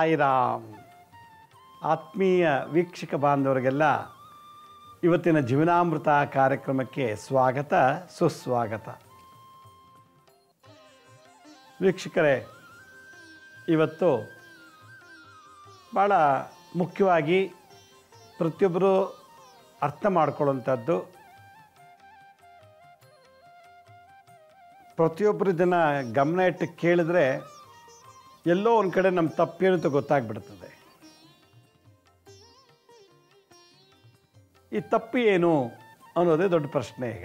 ಸಾಯಿರಾಮ್ ಆತ್ಮೀಯ ವೀಕ್ಷಕ ಬಾಂಧವರಿಗೆಲ್ಲ ಇವತ್ತಿನ ಜೀವನಾಮೃತ ಕಾರ್ಯಕ್ರಮಕ್ಕೆ ಸ್ವಾಗತ ಸುಸ್ವಾಗತ ವೀಕ್ಷಕರೇ ಇವತ್ತು ಭಾಳ ಮುಖ್ಯವಾಗಿ ಪ್ರತಿಯೊಬ್ಬರು ಅರ್ಥ ಮಾಡ್ಕೊಳ್ಳುವಂಥದ್ದು ಪ್ರತಿಯೊಬ್ಬರು ಇದನ್ನು ಗಮನ ಇಟ್ಟು ಕೇಳಿದ್ರೆ ಎಲ್ಲೋ ಒಂದು ಕಡೆ ನಮ್ಮ ತಪ್ಪೇನು ಅಂತ ಗೊತ್ತಾಗ್ಬಿಡ್ತದೆ ಈ ತಪ್ಪು ಏನು ಅನ್ನೋದೇ ದೊಡ್ಡ ಪ್ರಶ್ನೆ ಈಗ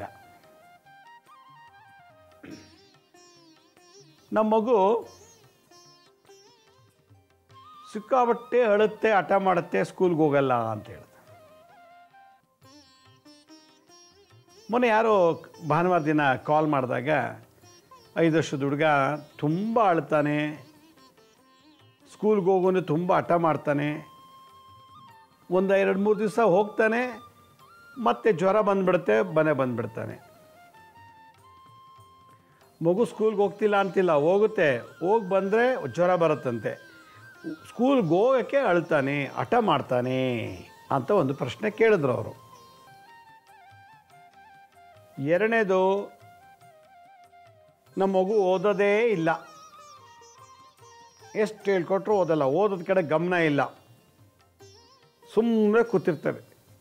ನಮ್ಮ ಮಗು ಸಿಕ್ಕಾಬಟ್ಟೆ ಅಳುತ್ತೆ ಹಠ ಮಾಡುತ್ತೆ ಸ್ಕೂಲ್ಗೆ ಹೋಗಲ್ಲ ಅಂತ ಹೇಳ್ದೆ ಮೊನ್ನೆ ಯಾರೋ ಭಾನುವಾರ ದಿನ ಕಾಲ್ ಮಾಡಿದಾಗ ಐದು ವರ್ಷದ ಹುಡುಗ ತುಂಬ ಅಳ್ತಾನೆ ಸ್ಕೂಲ್ಗೆ ಹೋಗೋನು ತುಂಬ ಹಠ ಮಾಡ್ತಾನೆ ಒಂದು ಎರಡು ಮೂರು ದಿವಸ ಹೋಗ್ತಾನೆ ಮತ್ತೆ ಜ್ವರ ಬಂದುಬಿಡುತ್ತೆ ಮನೆ ಬಂದುಬಿಡ್ತಾನೆ ಮಗು ಸ್ಕೂಲ್ಗೆ ಹೋಗ್ತಿಲ್ಲ ಅಂತಿಲ್ಲ ಹೋಗುತ್ತೆ ಹೋಗಿ ಬಂದರೆ ಜ್ವರ ಬರುತ್ತಂತೆ ಸ್ಕೂಲ್ಗೆ ಹೋಗೋಕ್ಕೆ ಅಳ್ತಾನೆ ಹಠ ಮಾಡ್ತಾನೆ ಅಂತ ಒಂದು ಪ್ರಶ್ನೆ ಕೇಳಿದ್ರು ಅವರು ಎರಡನೇದು ನಮ್ಮ ಮಗು ಓದೋದೇ ಇಲ್ಲ ಎಷ್ಟು ಹೇಳ್ಕೊಟ್ರು ಓದಲ್ಲ ಓದೋದ ಕಡೆ ಗಮನ ಇಲ್ಲ ಸುಮ್ಮನೆ ಕೂತಿರ್ತವೆ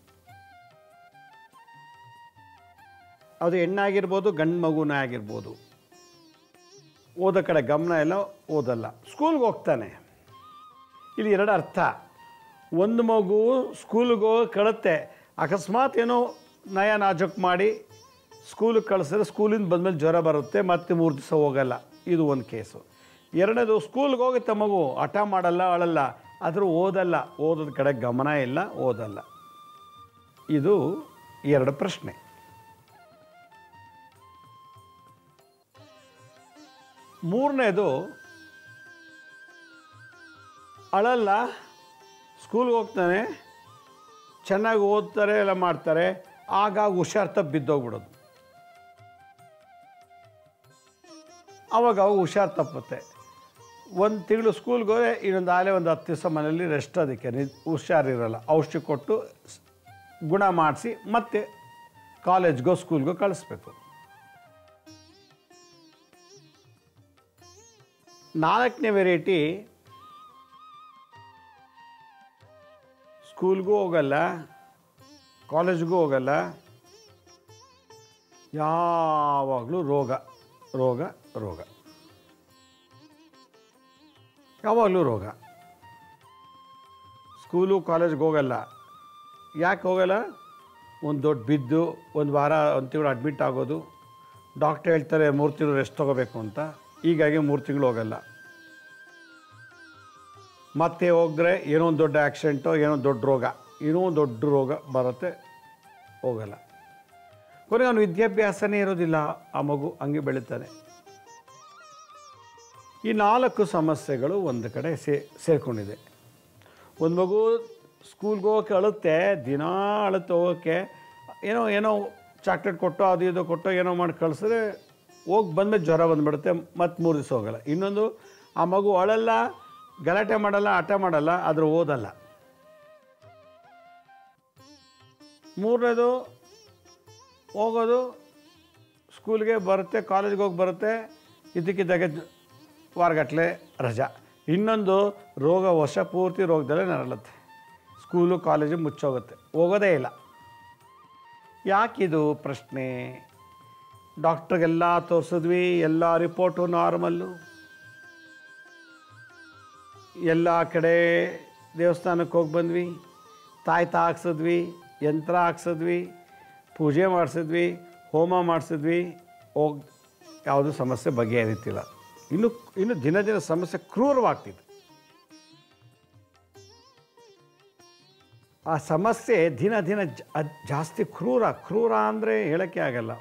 ಅದು ಹೆಣ್ಣಾಗಿರ್ಬೋದು ಗಂಡು ಮಗುನೇ ಆಗಿರ್ಬೋದು ಓದೋ ಕಡೆ ಗಮನ ಇಲ್ಲ ಓದಲ್ಲ ಸ್ಕೂಲ್ಗೆ ಹೋಗ್ತಾನೆ ಇಲ್ಲಿ ಎರಡು ಅರ್ಥ ಒಂದು ಮಗು ಸ್ಕೂಲ್ಗೆ ಹೋಗಿ ಕಳುತ್ತೆ ಅಕಸ್ಮಾತ್ ಏನೋ ನಯ ನಾಜುಕ್ ಮಾಡಿ ಸ್ಕೂಲಿಗೆ ಕಳಿಸಿದ್ರೆ ಸ್ಕೂಲಿಂದ ಬಂದಮೇಲೆ ಜ್ವರ ಬರುತ್ತೆ ಮತ್ತೆ ಮೂರು ದಿವಸ ಹೋಗಲ್ಲ ಇದು ಒಂದು ಕೇಸು ಎರಡನೇದು ಸ್ಕೂಲ್ಗೆ ಹೋಗುತ್ತೆ ಮಗು ಹಠ ಮಾಡಲ್ಲ ಅಳಲ್ಲ ಆದರೂ ಓದಲ್ಲ ಓದೋದ ಕಡೆ ಗಮನ ಇಲ್ಲ ಓದಲ್ಲ ಇದು ಎರಡು ಪ್ರಶ್ನೆ ಮೂರನೇದು ಅಳಲ್ಲ ಸ್ಕೂಲ್ಗೆ ಹೋಗ್ತಾನೆ ಚೆನ್ನಾಗಿ ಓದ್ತಾರೆ ಎಲ್ಲ ಮಾಡ್ತಾರೆ ಆಗಾಗ ಹುಷಾರ್ ತಪ್ಪು ಬಿದ್ದೋಗ್ಬಿಡೋದು ಅವಾಗ ಅವಾಗ ಹುಷಾರು ತಪ್ಪುತ್ತೆ ಒಂದು ತಿಂಗಳು ಸ್ಕೂಲ್ಗೆ ಹೋದ್ರೆ ಇನ್ನೊಂದು ಆಲೆ ಒಂದು ಹತ್ತು ದಿವಸ ಮನೇಲಿ ರೆಸ್ಟ್ ಅದಕ್ಕೆ ನಿ ಹುಷಾರಿರಲ್ಲ ಔಷಧಿ ಕೊಟ್ಟು ಸ್- ಗುಣ ಮಾಡಿಸಿ ಮತ್ತೆ ಕಾಲೇಜ್ಗೋ ಸ್ಕೂಲ್ಗೋ ಕಳಿಸ್ಬೇಕು ನಾಲ್ಕನೇ ವೆರೈಟಿ ಸ್ಕೂಲ್ಗೂ ಹೋಗಲ್ಲ ಕಾಲೇಜ್ಗೂ ಹೋಗಲ್ಲ ಯಾವಾಗಲೂ ರೋಗ ರೋಗ ರೋಗ ಯಾವಾಗಲೂ ರೋಗ ಸ್ಕೂಲು ಕಾಲೇಜ್ಗೆ ಹೋಗಲ್ಲ ಯಾಕೆ ಹೋಗಲ್ಲ ಒಂದು ದೊಡ್ಡ ಬಿದ್ದು ಒಂದು ವಾರ ಒಂದು ತಿಂಗಳು ಅಡ್ಮಿಟ್ ಆಗೋದು ಡಾಕ್ಟ್ರ್ ಹೇಳ್ತಾರೆ ಮೂರು ತಿಂಗಳು ರೆಸ್ಟ್ ತೊಗೋಬೇಕು ಅಂತ ಹೀಗಾಗಿ ಮೂರು ತಿಂಗಳು ಹೋಗಲ್ಲ ಮತ್ತೆ ಹೋಗಿದ್ರೆ ಏನೋ ಒಂದು ದೊಡ್ಡ ಆಕ್ಸಿಡೆಂಟೋ ಏನೋ ಒಂದು ದೊಡ್ಡ ರೋಗ ಏನೋ ಒಂದು ದೊಡ್ಡ ರೋಗ ಬರುತ್ತೆ ಹೋಗಲ್ಲ ಕೊನೆಗೆ ಅವನು ವಿದ್ಯಾಭ್ಯಾಸನೇ ಇರೋದಿಲ್ಲ ಆ ಮಗು ಹಂಗೆ ಬೆಳೀತಾನೆ ಈ ನಾಲ್ಕು ಸಮಸ್ಯೆಗಳು ಒಂದು ಕಡೆ ಸೇ ಸೇರಿಕೊಂಡಿದೆ ಒಂದು ಮಗು ಸ್ಕೂಲ್ಗೆ ಹೋಗೋಕ್ಕೆ ಅಳುತ್ತೆ ದಿನಾ ಅಳುತ್ತೆ ಹೋಗೋಕ್ಕೆ ಏನೋ ಏನೋ ಚಾಕ್ಲೇಟ್ ಕೊಟ್ಟು ಅದು ಇದು ಕೊಟ್ಟು ಏನೋ ಮಾಡಿ ಕಳಿಸಿದ್ರೆ ಹೋಗಿ ಬಂದಮೇಲೆ ಜ್ವರ ಬಂದುಬಿಡುತ್ತೆ ಮತ್ತೆ ಮೂರು ದಿವಸ ಹೋಗಲ್ಲ ಇನ್ನೊಂದು ಆ ಮಗು ಅಳಲ್ಲ ಗಲಾಟೆ ಮಾಡಲ್ಲ ಹಠ ಮಾಡಲ್ಲ ಆದರೂ ಓದಲ್ಲ ಮೂರನೇದು ಹೋಗೋದು ಸ್ಕೂಲ್ಗೆ ಬರುತ್ತೆ ಕಾಲೇಜ್ಗೆ ಹೋಗಿ ಬರುತ್ತೆ ಇದಕ್ಕಿದ್ದಾಗೆ ವಾರಗಟ್ಟಲೆ ರಜಾ ಇನ್ನೊಂದು ರೋಗ ವರ್ಷ ಪೂರ್ತಿ ರೋಗದಲ್ಲೇ ನರಳುತ್ತೆ ಸ್ಕೂಲು ಕಾಲೇಜು ಮುಚ್ಚೋಗುತ್ತೆ ಹೋಗೋದೇ ಇಲ್ಲ ಯಾಕಿದು ಪ್ರಶ್ನೆ ಡಾಕ್ಟ್ರಿಗೆಲ್ಲ ತೋರಿಸಿದ್ವಿ ಎಲ್ಲ ರಿಪೋರ್ಟು ನಾರ್ಮಲ್ಲು ಎಲ್ಲ ಕಡೆ ದೇವಸ್ಥಾನಕ್ಕೆ ಹೋಗಿ ಬಂದ್ವಿ ತಾಯ್ತ ಹಾಕ್ಸಿದ್ವಿ ಯಂತ್ರ ಹಾಕ್ಸಿದ್ವಿ ಪೂಜೆ ಮಾಡಿಸಿದ್ವಿ ಹೋಮ ಮಾಡಿಸಿದ್ವಿ ಹೋಗಿ ಯಾವುದೂ ಸಮಸ್ಯೆ ಬಗೆಹರಿತಿಲ್ಲ ಇನ್ನು ಇನ್ನು ದಿನ ದಿನ ಸಮಸ್ಯೆ ಕ್ರೂರವಾಗ್ತಿದೆ ಆ ಸಮಸ್ಯೆ ದಿನ ದಿನ ಜ- ಅದ್ ಜಾಸ್ತಿ ಕ್ರೂರ ಕ್ರೂರ ಅಂದರೆ ಹೇಳೋಕ್ಕೆ ಆಗಲ್ಲ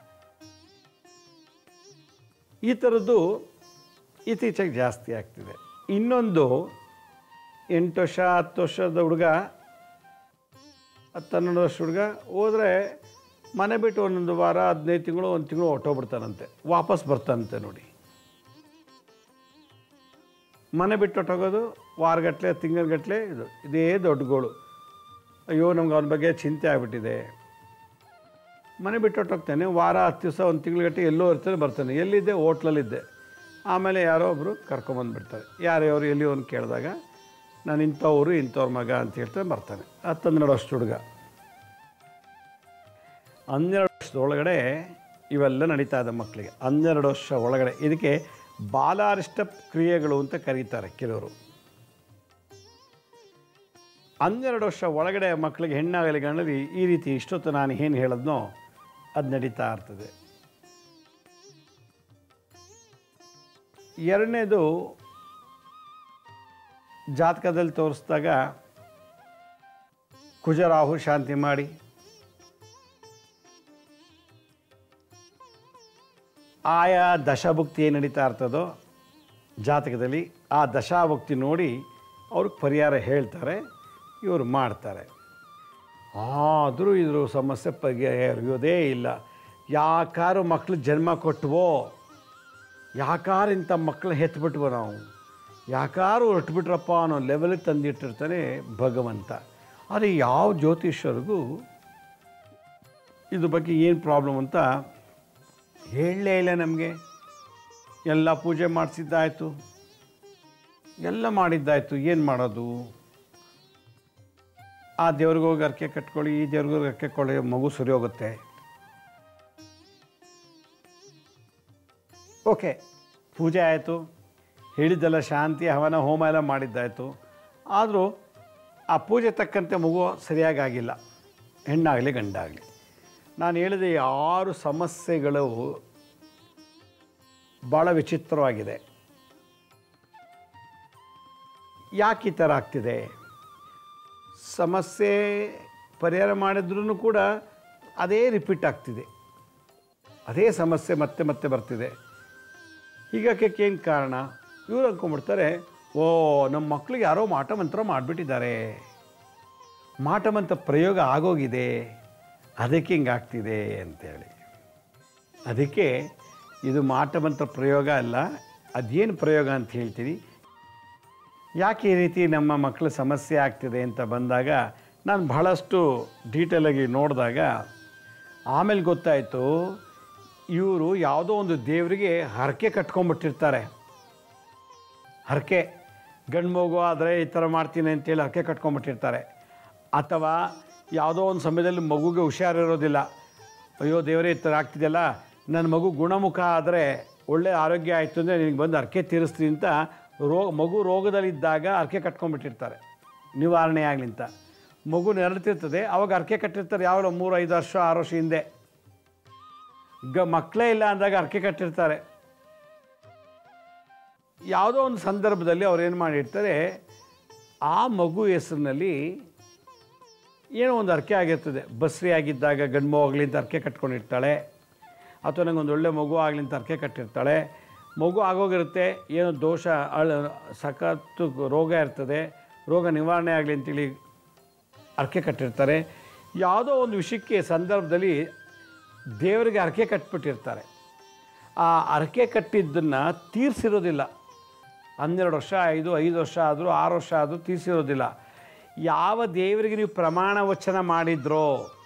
ಈ ಥರದ್ದು ಇತ್ತೀಚೆಗೆ ಜಾಸ್ತಿ ಆಗ್ತಿದೆ ಇನ್ನೊಂದು ಎಂಟು ವರ್ಷ ಹತ್ತು ವರ್ಷದ ಹುಡುಗ ಹತ್ತು ಹನ್ನೊಂದು ವರ್ಷ ಹುಡುಗ ಹೋದರೆ ಮನೆ ಬಿಟ್ಟು ಒಂದೊಂದು ವಾರ ಹದಿನೈದು ತಿಂಗಳು ಒಂದು ತಿಂಗಳು ಹೊಟ್ಟೋಗ್ಬಿಡ್ತಾನಂತೆ ವಾಪಸ್ ಬರ್ತಾನಂತೆ ನೋಡಿ ಮನೆ ಬಿಟ್ಟು ಹೊಟ್ಟೋಗೋದು ವಾರಗಟ್ಟಲೆ ತಿಂಗಳಗಟ್ಟಲೆ ಇದು ಇದೇ ದೊಡ್ಡ ಗೋಳು ಅಯ್ಯೋ ನಮ್ಗೆ ಅವನ ಬಗ್ಗೆ ಚಿಂತೆ ಆಗಿಬಿಟ್ಟಿದೆ ಮನೆ ಬಿಟ್ಟು ಹೊಟ್ಟೋಗ್ತಾನೆ ವಾರ ಹತ್ತು ದಿವಸ ಒಂದು ತಿಂಗಳಗಟ್ಟೆ ಎಲ್ಲೋ ಇರ್ತಾನೆ ಬರ್ತಾನೆ ಎಲ್ಲಿದ್ದೆ ಹೋಟ್ಲಲ್ಲಿದ್ದೆ ಆಮೇಲೆ ಯಾರೋ ಒಬ್ಬರು ಕರ್ಕೊಂಬಂದುಬಿಡ್ತಾರೆ ಯಾರ್ಯಾರು ಎಲ್ಲಿ ಅವ್ನು ಕೇಳಿದಾಗ ನಾನು ಇಂಥವ್ರು ಇಂಥವ್ರ ಮಗ ಅಂತ ಹೇಳ್ತಾರೆ ಬರ್ತಾನೆ ಹತ್ತನ್ನೆರಡು ವರ್ಷದ ಹುಡುಗ ಹನ್ನೆರಡು ವರ್ಷದೊಳಗಡೆ ಇವೆಲ್ಲ ನಡೀತಾ ಇದೆ ಮಕ್ಕಳಿಗೆ ಹನ್ನೆರಡು ವರ್ಷ ಒಳಗಡೆ ಇದಕ್ಕೆ ಬಾಲಾರಿಷ್ಟ ಕ್ರಿಯೆಗಳು ಅಂತ ಕರೀತಾರೆ ಕೆಲವರು ಹನ್ನೆರಡು ವರ್ಷ ಒಳಗಡೆ ಮಕ್ಕಳಿಗೆ ಹೆಣ್ಣಾಗಲಿ ಗಂಡಲಿ ಈ ರೀತಿ ಇಷ್ಟೊತ್ತು ನಾನು ಏನು ಹೇಳಿದ್ನೋ ಅದು ನಡೀತಾ ಇರ್ತದೆ ಎರಡನೇದು ಜಾತಕದಲ್ಲಿ ತೋರಿಸಿದಾಗ ಕುಜರಾಹು ಶಾಂತಿ ಮಾಡಿ ಆಯಾ ದಶಭುಕ್ತಿ ಏನು ನಡೀತಾ ಇರ್ತದೋ ಜಾತಕದಲ್ಲಿ ಆ ದಶಾಭುಕ್ತಿ ನೋಡಿ ಅವ್ರಿಗೆ ಪರಿಹಾರ ಹೇಳ್ತಾರೆ ಇವರು ಮಾಡ್ತಾರೆ ಆದರೂ ಇದ್ರ ಸಮಸ್ಯೆ ಬಗೆಹರಿಯೋದೇ ಇಲ್ಲ ಯಾಕಾರು ಮಕ್ಕಳು ಜನ್ಮ ಕೊಟ್ಟವೋ ಯಾಕಾರು ಇಂಥ ಮಕ್ಕಳು ಹೆತ್ಬಿಟ್ವೋ ನಾವು ಯಾಕಾರು ಹೊರಟ್ಬಿಟ್ರಪ್ಪ ಅನ್ನೋ ಲೆವೆಲಿಗೆ ತಂದಿಟ್ಟಿರ್ತಾನೆ ಭಗವಂತ ಆದರೆ ಯಾವ ಜ್ಯೋತಿಷ್ಯರಿಗೂ ಇದ್ರ ಬಗ್ಗೆ ಏನು ಪ್ರಾಬ್ಲಮ್ ಅಂತ ಹೇಳಲೇ ಇಲ್ಲ ನಮಗೆ ಎಲ್ಲ ಪೂಜೆ ಮಾಡಿಸಿದ್ದಾಯಿತು ಎಲ್ಲ ಮಾಡಿದ್ದಾಯಿತು ಏನು ಮಾಡೋದು ಆ ದೇವ್ರಿಗೆ ಹೋಗಿ ಅರ್ಕೆ ಕಟ್ಕೊಳ್ಳಿ ಈ ದೇವ್ರಿಗೆ ಹೋಗಿ ಅರ್ಕೆ ಕೊಳ್ಳಿ ಮಗು ಸರಿ ಹೋಗುತ್ತೆ ಓಕೆ ಪೂಜೆ ಆಯಿತು ಹೇಳಿದ್ದೆಲ್ಲ ಶಾಂತಿ ಹವನ ಹೋಮ ಎಲ್ಲ ಮಾಡಿದ್ದಾಯಿತು ಆದರೂ ಆ ಪೂಜೆ ತಕ್ಕಂತೆ ಮಗು ಸರಿಯಾಗಿ ಆಗಿಲ್ಲ ಹೆಣ್ಣಾಗಲಿ ಗಂಡಾಗಲಿ ನಾನು ಹೇಳಿದ ಈ ಆರು ಸಮಸ್ಯೆಗಳು ಭಾಳ ವಿಚಿತ್ರವಾಗಿದೆ ಯಾಕೆ ಈ ಥರ ಆಗ್ತಿದೆ ಸಮಸ್ಯೆ ಪರಿಹಾರ ಮಾಡಿದ್ರೂ ಕೂಡ ಅದೇ ರಿಪೀಟ್ ಆಗ್ತಿದೆ ಅದೇ ಸಮಸ್ಯೆ ಮತ್ತೆ ಮತ್ತೆ ಬರ್ತಿದೆ ಹೀಗಾಕಕ್ಕೆ ಏನು ಕಾರಣ ಇವ್ರು ಅಂದ್ಕೊಂಡ್ಬಿಡ್ತಾರೆ ಓ ನಮ್ಮ ಮಕ್ಳಿಗೆ ಯಾರೋ ಮಾಟ ಮಂತ್ರ ಮಾಡಿಬಿಟ್ಟಿದ್ದಾರೆ ಮಾಟ ಮಂತ್ರ ಪ್ರಯೋಗ ಆಗೋಗಿದೆ ಅದಕ್ಕೆ ಹಿಂಗಾಗ್ತಿದೆ ಅಂತೇಳಿ ಅದಕ್ಕೆ ಇದು ಮಾಟ ಮಂತ್ರ ಪ್ರಯೋಗ ಅಲ್ಲ ಅದೇನು ಪ್ರಯೋಗ ಅಂತ ಹೇಳ್ತೀನಿ ಯಾಕೆ ಈ ರೀತಿ ನಮ್ಮ ಮಕ್ಕಳ ಸಮಸ್ಯೆ ಆಗ್ತಿದೆ ಅಂತ ಬಂದಾಗ ನಾನು ಬಹಳಷ್ಟು ಡೀಟೇಲಾಗಿ ನೋಡಿದಾಗ ಆಮೇಲೆ ಗೊತ್ತಾಯಿತು ಇವರು ಯಾವುದೋ ಒಂದು ದೇವರಿಗೆ ಹರಕೆ ಕಟ್ಕೊಂಡ್ಬಿಟ್ಟಿರ್ತಾರೆ ಹರಕೆ ಗಂಡು ಮಗು ಆದರೆ ಈ ಥರ ಮಾಡ್ತೀನಿ ಅಂತೇಳಿ ಹರಕೆ ಕಟ್ಕೊಂಡ್ಬಿಟ್ಟಿರ್ತಾರೆ ಅಥವಾ ಯಾವುದೋ ಒಂದು ಸಮಯದಲ್ಲಿ ಮಗುಗೆ ಹುಷಾರಿರೋದಿಲ್ಲ ಅಯ್ಯೋ ದೇವರೇ ಈ ಥರ ಆಗ್ತಿದೆಯಲ್ಲ ನನ್ನ ಮಗು ಗುಣಮುಖ ಆದರೆ ಒಳ್ಳೆ ಆರೋಗ್ಯ ಆಯಿತು ಅಂದರೆ ನಿನಗೆ ಬಂದು ಹರಕೆ ತೀರಿಸ್ತೀನಿ ಅಂತ ರೋ ಮಗು ರೋಗದಲ್ಲಿದ್ದಾಗ ಹರಕೆ ಕಟ್ಕೊಂಡ್ಬಿಟ್ಟಿರ್ತಾರೆ ನಿವಾರಣೆ ಆಗಲಿ ಅಂತ ಮಗು ನೆರಳ್ತಿರ್ತದೆ ಅವಾಗ ಹರಕೆ ಕಟ್ಟಿರ್ತಾರೆ ಯಾವಾಗ ಮೂರು ಐದು ವರ್ಷ ಆರು ವರ್ಷ ಹಿಂದೆ ಗ ಮಕ್ಕಳೇ ಇಲ್ಲ ಅಂದಾಗ ಹರಕೆ ಕಟ್ಟಿರ್ತಾರೆ ಯಾವುದೋ ಒಂದು ಸಂದರ್ಭದಲ್ಲಿ ಅವ್ರು ಏನು ಮಾಡಿರ್ತಾರೆ ಆ ಮಗು ಹೆಸರಿನಲ್ಲಿ ಏನೋ ಒಂದು ಹರಕೆ ಆಗಿರ್ತದೆ ಬಸ್ರಿ ಆಗಿದ್ದಾಗ ಗಂಡು ಆಗಲಿ ಅಂತ ಹರಕೆ ಕಟ್ಕೊಂಡಿರ್ತಾಳೆ ಅಥವಾ ನಂಗೆ ಒಂದು ಒಳ್ಳೆ ಮಗು ಆಗಲಿ ಅಂತ ಹರಕೆ ಕಟ್ಟಿರ್ತಾಳೆ ಮಗು ಆಗೋಗಿರುತ್ತೆ ಏನೋ ದೋಷ ಅಳ ಸಖತ್ತು ರೋಗ ಇರ್ತದೆ ರೋಗ ನಿವಾರಣೆ ಆಗಲಿ ಅಂತೇಳಿ ಹರಕೆ ಕಟ್ಟಿರ್ತಾರೆ ಯಾವುದೋ ಒಂದು ವಿಷಯಕ್ಕೆ ಸಂದರ್ಭದಲ್ಲಿ ದೇವರಿಗೆ ಹರಕೆ ಕಟ್ಬಿಟ್ಟಿರ್ತಾರೆ ಆ ಹರಕೆ ಕಟ್ಟಿದ್ದನ್ನು ತೀರಿಸಿರೋದಿಲ್ಲ ಹನ್ನೆರಡು ವರ್ಷ ಐದು ಐದು ವರ್ಷ ಆದರೂ ಆರು ವರ್ಷ ಆದರೂ ತೀರಿಸಿರೋದಿಲ್ಲ ಯಾವ ದೇವರಿಗೆ ನೀವು ಪ್ರಮಾಣ ವಚನ ಮಾಡಿದ್ರೋ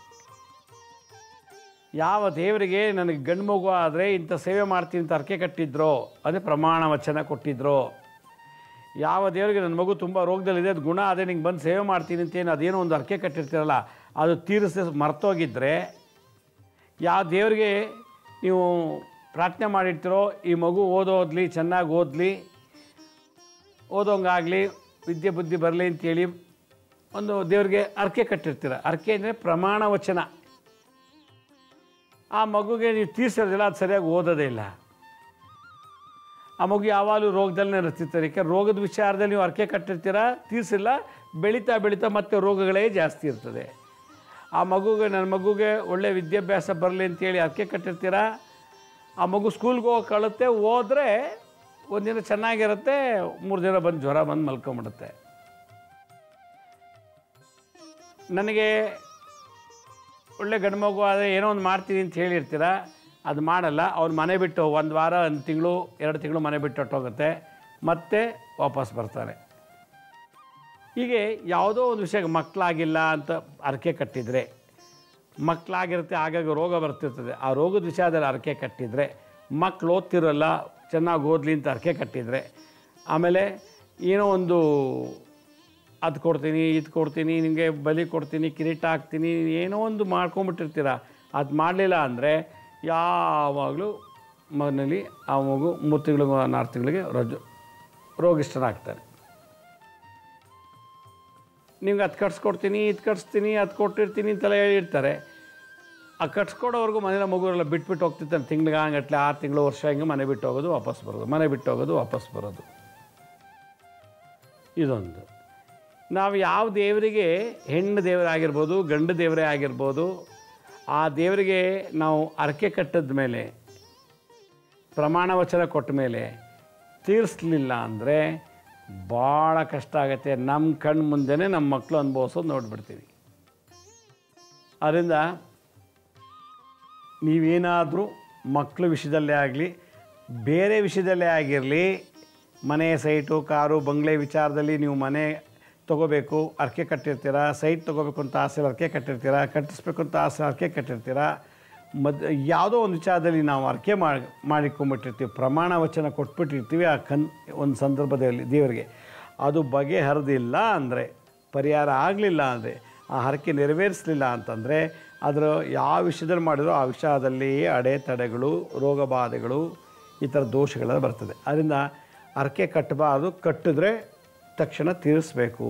ಯಾವ ದೇವರಿಗೆ ನನಗೆ ಗಂಡು ಮಗು ಆದರೆ ಇಂಥ ಸೇವೆ ಮಾಡ್ತೀನಿ ಅಂತ ಹರಕೆ ಕಟ್ಟಿದ್ರೋ ಅದೇ ಪ್ರಮಾಣ ವಚನ ಕೊಟ್ಟಿದ್ರೋ ಯಾವ ದೇವರಿಗೆ ನನ್ನ ಮಗು ತುಂಬ ರೋಗದಲ್ಲಿದೆ ಅದು ಗುಣ ಅದೇ ನಿಂಗೆ ಬಂದು ಸೇವೆ ಮಾಡ್ತೀನಿ ಅಂತ ಏನು ಅದೇನೋ ಒಂದು ಹರಕೆ ಕಟ್ಟಿರ್ತೀರಲ್ಲ ಅದು ತೀರಿಸಿ ಮರ್ತೋಗಿದ್ದರೆ ಯಾವ ದೇವರಿಗೆ ನೀವು ಪ್ರಾರ್ಥನೆ ಮಾಡಿರ್ತೀರೋ ಈ ಮಗು ಓದೋದ್ಲಿ ಚೆನ್ನಾಗಿ ಓದಲಿ ಓದೋಂಗಾಗಲಿ ವಿದ್ಯೆ ಬುದ್ಧಿ ಬರಲಿ ಅಂತೇಳಿ ಒಂದು ದೇವರಿಗೆ ಅರ್ಕೆ ಕಟ್ಟಿರ್ತೀರ ಅರ್ಕೆ ಅಂದರೆ ಪ್ರಮಾಣ ವಚನ ಆ ಮಗುಗೆ ನೀವು ತೀರ್ಸಿರೋದಿಲ್ಲ ಅದು ಸರಿಯಾಗಿ ಓದೋದೇ ಇಲ್ಲ ಆ ಮಗು ಯಾವಾಗಲೂ ರೋಗದಲ್ಲೇ ಇರ್ತಿರ್ತಾರೆ ಯಾಕೆ ರೋಗದ ವಿಚಾರದಲ್ಲಿ ನೀವು ಅರ್ಕೆ ಕಟ್ಟಿರ್ತೀರ ತೀರಿಸಿಲ್ಲ ಬೆಳೀತಾ ಬೆಳೀತಾ ಮತ್ತೆ ರೋಗಗಳೇ ಜಾಸ್ತಿ ಇರ್ತದೆ ಆ ಮಗುಗೆ ನನ್ನ ಮಗುಗೆ ಒಳ್ಳೆ ವಿದ್ಯಾಭ್ಯಾಸ ಬರಲಿ ಅಂತೇಳಿ ಅರ್ಕೆ ಕಟ್ಟಿರ್ತೀರ ಆ ಮಗು ಸ್ಕೂಲ್ಗೆ ಹೋಗಿ ಕಳುತ್ತೆ ಹೋದರೆ ಒಂದಿನ ಚೆನ್ನಾಗಿರುತ್ತೆ ಮೂರು ದಿನ ಬಂದು ಜ್ವರ ಬಂದು ಮಲ್ಕೊಂಬಿಡುತ್ತೆ ನನಗೆ ಒಳ್ಳೆ ಗಂಡು ಮಗು ಆದರೆ ಏನೋ ಒಂದು ಮಾಡ್ತೀನಿ ಅಂತ ಹೇಳಿರ್ತೀರ ಅದು ಮಾಡಲ್ಲ ಅವ್ನು ಮನೆ ಬಿಟ್ಟು ಒಂದು ವಾರ ಒಂದು ತಿಂಗಳು ಎರಡು ತಿಂಗಳು ಮನೆ ಬಿಟ್ಟು ಹೊಟ್ಟೋಗುತ್ತೆ ಮತ್ತೆ ವಾಪಸ್ ಬರ್ತಾರೆ ಹೀಗೆ ಯಾವುದೋ ಒಂದು ವಿಷಯ ಮಕ್ಕಳಾಗಿಲ್ಲ ಅಂತ ಅರಕೆ ಕಟ್ಟಿದರೆ ಮಕ್ಕಳಾಗಿರುತ್ತೆ ಆಗಾಗ ರೋಗ ಬರ್ತಿರ್ತದೆ ಆ ರೋಗದ ವಿಷಯದಲ್ಲಿ ಅರಕೆ ಕಟ್ಟಿದರೆ ಮಕ್ಕಳು ಓದ್ತಿರೋಲ್ಲ ಚೆನ್ನಾಗಿ ಓದಲಿ ಅಂತ ಅರಕೆ ಕಟ್ಟಿದರೆ ಆಮೇಲೆ ಏನೋ ಒಂದು ಅದು ಕೊಡ್ತೀನಿ ಇದು ಕೊಡ್ತೀನಿ ನಿಮಗೆ ಬಲಿ ಕೊಡ್ತೀನಿ ಕಿರೀಟ ಹಾಕ್ತೀನಿ ಏನೋ ಒಂದು ಮಾಡ್ಕೊಂಬಿಟ್ಟಿರ್ತೀರ ಅದು ಮಾಡಲಿಲ್ಲ ಅಂದರೆ ಯಾವಾಗಲೂ ಮನೆಯಲ್ಲಿ ಆ ಮಗು ಮೂರು ತಿಂಗಳು ನಾಲ್ಕು ತಿಂಗಳಿಗೆ ರಜು ರೋಗಿಷ್ಠನಾಗ್ತಾನೆ ನಿಮ್ಗೆ ಅದು ಕಟ್ಸ್ಕೊಡ್ತೀನಿ ಇದು ಕಟ್ಸ್ತೀನಿ ಅದು ಕೊಟ್ಟಿರ್ತೀನಿ ಅಂತೆಲ್ಲ ಹೇಳಿರ್ತಾರೆ ಆ ಕಟ್ಸ್ಕೊಡೋವರೆಗೂ ಮನೇಲಿ ಮಗುವರೆಲ್ಲ ಬಿಟ್ಬಿಟ್ಟು ಹೋಗ್ತಿರ್ತಾನೆ ತಿಂಗ್ಳಿಗೆ ಹಂಗಟ್ಲೆ ಆರು ತಿಂಗಳು ವರ್ಷ ಹಿಂಗೆ ಮನೆ ಬಿಟ್ಟು ಹೋಗೋದು ವಾಪಸ್ ಬರೋದು ಮನೆ ಬಿಟ್ಟು ಹೋಗೋದು ವಾಪಸ್ ಬರೋದು ಇದೊಂದು ನಾವು ಯಾವ ದೇವರಿಗೆ ಹೆಣ್ಣು ದೇವರಾಗಿರ್ಬೋದು ಗಂಡು ದೇವರೇ ಆಗಿರ್ಬೋದು ಆ ದೇವರಿಗೆ ನಾವು ಅರಕೆ ಕಟ್ಟಿದ ಮೇಲೆ ಪ್ರಮಾಣ ವಚನ ಕೊಟ್ಟ ಮೇಲೆ ತೀರಿಸ್ಲಿಲ್ಲ ಅಂದರೆ ಭಾಳ ಕಷ್ಟ ಆಗುತ್ತೆ ನಮ್ಮ ಕಣ್ಣು ಮುಂದೆನೇ ನಮ್ಮ ಮಕ್ಕಳು ಅನುಭವಿಸೋದು ನೋಡ್ಬಿಡ್ತೀವಿ ಅದರಿಂದ ನೀವೇನಾದರೂ ಮಕ್ಕಳ ವಿಷಯದಲ್ಲೇ ಆಗಲಿ ಬೇರೆ ವಿಷಯದಲ್ಲೇ ಆಗಿರಲಿ ಮನೆ ಸೈಟು ಕಾರು ಬಂಗ್ಲೆ ವಿಚಾರದಲ್ಲಿ ನೀವು ಮನೆ ತೊಗೋಬೇಕು ಅರ್ಕೆ ಕಟ್ಟಿರ್ತೀರ ಸೈಟ್ ತೊಗೋಬೇಕು ಅಂತ ಆಸೆ ಅರ್ಕೆ ಕಟ್ಟಿರ್ತೀರ ಕಟ್ಟಿಸ್ಬೇಕು ಅಂತ ಆಸೆ ಅರ್ಕೆ ಕಟ್ಟಿರ್ತೀರ ಮದ್ ಯಾವುದೋ ಒಂದು ವಿಚಾರದಲ್ಲಿ ನಾವು ಅರ್ಕೆ ಮಾಡಿ ಮಾಡಿಕೊಂಬಿಟ್ಟಿರ್ತೀವಿ ಪ್ರಮಾಣ ವಚನ ಕೊಟ್ಬಿಟ್ಟಿರ್ತೀವಿ ಆ ಕನ್ ಒಂದು ಸಂದರ್ಭದಲ್ಲಿ ದೇವರಿಗೆ ಅದು ಬಗೆಹರಿದಿಲ್ಲ ಅಂದರೆ ಪರಿಹಾರ ಆಗಲಿಲ್ಲ ಅಂದರೆ ಆ ಹರಕೆ ನೆರವೇರಿಸಲಿಲ್ಲ ಅಂತಂದರೆ ಅದರ ಯಾವ ವಿಷಯದಲ್ಲಿ ಮಾಡಿದ್ರು ಆ ವಿಷಯದಲ್ಲಿ ಅಡೆತಡೆಗಳು ರೋಗ ಬಾಧೆಗಳು ಈ ಥರ ದೋಷಗಳೆಲ್ಲ ಬರ್ತದೆ ಅದರಿಂದ ಹರಕೆ ಕಟ್ಟಬಾರ್ದು ಕಟ್ಟಿದ್ರೆ ತಕ್ಷಣ ತೀರಿಸ್ಬೇಕು